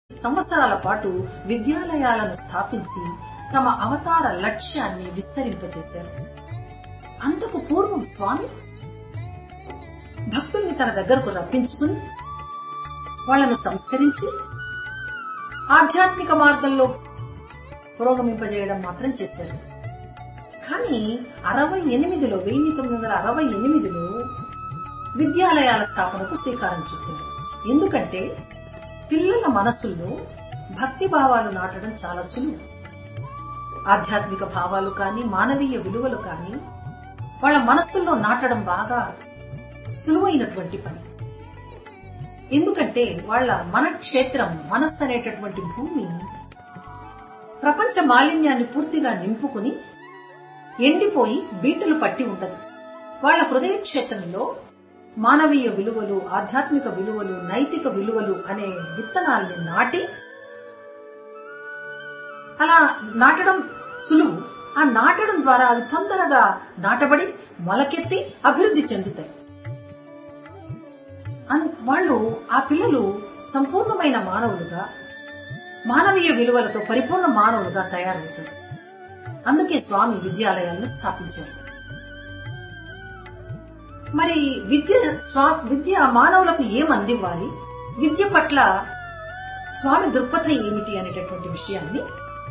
సంవత్సరాల పాటు విద్యాలయాలను స్థాపించి తమ అవతార లక్ష్యాన్ని విస్తరింపచేశారు అంతకు పూర్వం స్వామి భక్తుల్ని తన దగ్గరకు రప్పించుకుని వాళ్లను సంస్కరించి ఆధ్యాత్మిక మార్గంలో పురోగమింపజేయడం మాత్రం చేశారు కానీ అరవై ఎనిమిదిలో వెయ్యి తొమ్మిది వందల అరవై ఎనిమిదిలో విద్యాలయాల స్థాపనకు శ్రీకారం చుట్టారు ఎందుకంటే పిల్లల మనసుల్లో భక్తి భావాలు నాటడం చాలా సులువు ఆధ్యాత్మిక భావాలు కానీ మానవీయ విలువలు కానీ వాళ్ళ మనస్సుల్లో నాటడం బాగా సులువైనటువంటి పని ఎందుకంటే వాళ్ళ మన క్షేత్రం మనస్సు అనేటటువంటి భూమి ప్రపంచ మాలిన్యాన్ని పూర్తిగా నింపుకుని ఎండిపోయి బీటలు పట్టి ఉండదు వాళ్ళ హృదయ క్షేత్రంలో మానవీయ విలువలు ఆధ్యాత్మిక విలువలు నైతిక విలువలు అనే విత్తనాల్ని నాటి అలా నాటడం సులువు ఆ నాటడం ద్వారా అవి తొందరగా నాటబడి మొలకెత్తి అభివృద్ధి చెందుతాయి వాళ్ళు ఆ పిల్లలు సంపూర్ణమైన మానవులుగా మానవీయ విలువలతో పరిపూర్ణ మానవులుగా తయారవుతారు అందుకే స్వామి విద్యాలయాలను స్థాపించారు మరి విద్య స్వా విద్య మానవులకు ఏం అందివ్వాలి విద్య పట్ల స్వామి దృక్పథం ఏమిటి అనేటటువంటి విషయాన్ని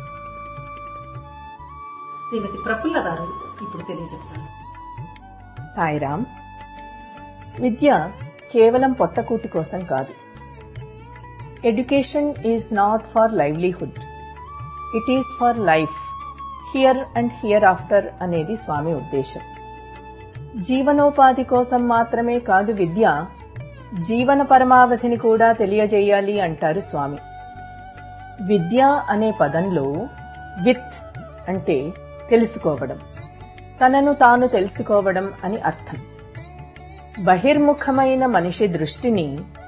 శ్రీమతి ప్రఫుల్ల గారు ఇప్పుడు తెలియజెప్తారు సాయిరామ్ విద్య కేవలం పొట్టకూటి కోసం కాదు education is not for livelihood it is for life here and hereafter అనేది స్వామి ఉద్దేశం జీవనోపాధి కోసం మాత్రమే కాదు విద్య జీవన పరమావధిని కూడా తెలియజేయాలి అంటారు స్వామి విద్య అనే పదంలో విత్ అంటే తెలుసుకోవడం తనను తాను తెలుసుకోవడం అని అర్థం బహిర్ముఖమైన మనిషి దృష్టిని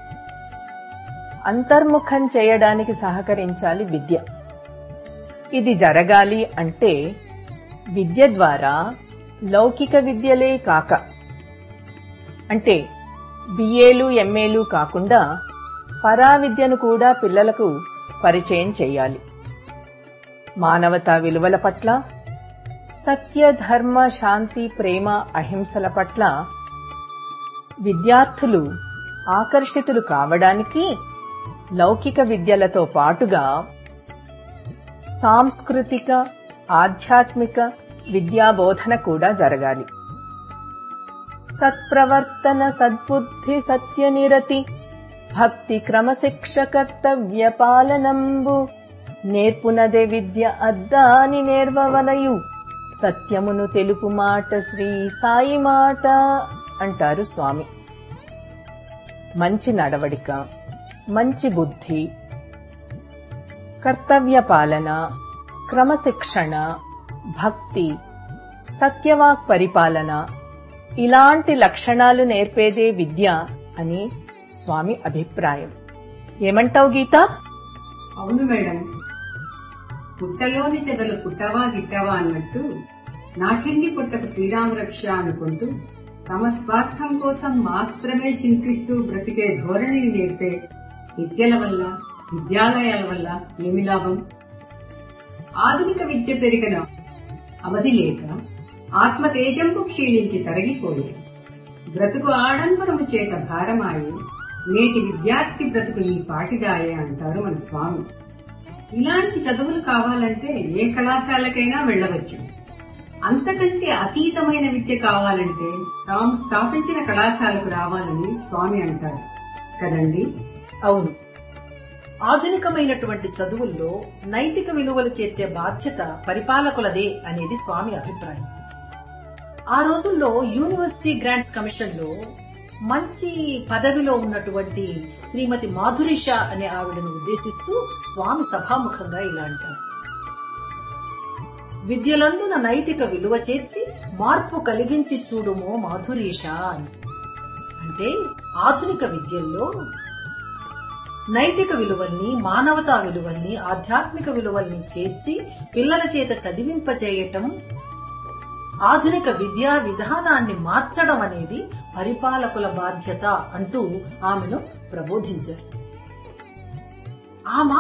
అంతర్ముఖం చేయడానికి సహకరించాలి విద్య ఇది జరగాలి అంటే విద్య ద్వారా లౌకిక విద్యలే కాక అంటే బిఏలు ఎంఏలు కాకుండా పరా విద్యను కూడా పిల్లలకు పరిచయం చేయాలి మానవతా విలువల పట్ల సత్య ధర్మ శాంతి ప్రేమ అహింసల పట్ల విద్యార్థులు ఆకర్షితులు కావడానికి లౌకిక విద్యలతో పాటుగా సాంస్కృతిక ఆధ్యాత్మిక విద్యాబోధన కూడా జరగాలి సత్ప్రవర్తన సద్బుద్ధి సత్యనిరతి భక్తి క్రమశిక్ష కర్తవ్య పాలనంబు నేర్పునదే విద్య అద్దాని నేర్వవలయు సత్యమును తెలుపు మాట శ్రీ సాయి మాట అంటారు స్వామి మంచి నడవడిక మంచి బుద్ధి కర్తవ్య పాలన క్రమశిక్షణ భక్తి సత్యవాక్ పరిపాలన ఇలాంటి లక్షణాలు నేర్పేదే విద్య అని స్వామి అభిప్రాయం ఏమంటావు గీత అవును మేడం పుట్టలోని చెదలు పుట్టవా గిట్టవా అన్నట్టు నా చిన్ని పుట్టకు శ్రీరామరక్ష అనుకుంటూ తమ స్వార్థం కోసం మాత్రమే చింతిస్తూ బ్రతికే ధోరణిని నేర్పే విద్యల వల్ల విద్యాలయాల వల్ల ఏమి లాభం ఆధునిక విద్య పెరిగిన అవధి లేక ఆత్మ తేజంపు క్షీణించి తరగిపోయి బ్రతుకు ఆడంబరము చేత భారమాయి నేటి విద్యార్థి బ్రతుకు ఈ పాటిదాయే అంటారు మన స్వామి ఇలాంటి చదువులు కావాలంటే ఏ కళాశాలకైనా వెళ్ళవచ్చు అంతకంటే అతీతమైన విద్య కావాలంటే తాము స్థాపించిన కళాశాలకు రావాలని స్వామి అంటారు కదండి అవును ఆధునికమైనటువంటి చదువుల్లో నైతిక విలువలు చేర్చే బాధ్యత పరిపాలకులదే అనేది స్వామి అభిప్రాయం ఆ రోజుల్లో యూనివర్సిటీ గ్రాంట్స్ కమిషన్ లో మంచి పదవిలో ఉన్నటువంటి శ్రీమతి మాధురిషా అనే ఆవిడను ఉద్దేశిస్తూ స్వామి సభాముఖంగా ఇలా అంటారు విద్యలందున నైతిక విలువ చేర్చి మార్పు కలిగించి చూడుమో మాధురీషా అని అంటే ఆధునిక విద్యల్లో నైతిక విలువల్ని మానవతా విలువల్ని ఆధ్యాత్మిక విలువల్ని చేర్చి పిల్లల చేత చదివింపజేయటం ఆధునిక విద్యా విధానాన్ని మార్చడం అనేది పరిపాలకుల బాధ్యత అంటూ ఆమెను ప్రబోధించారు ఆ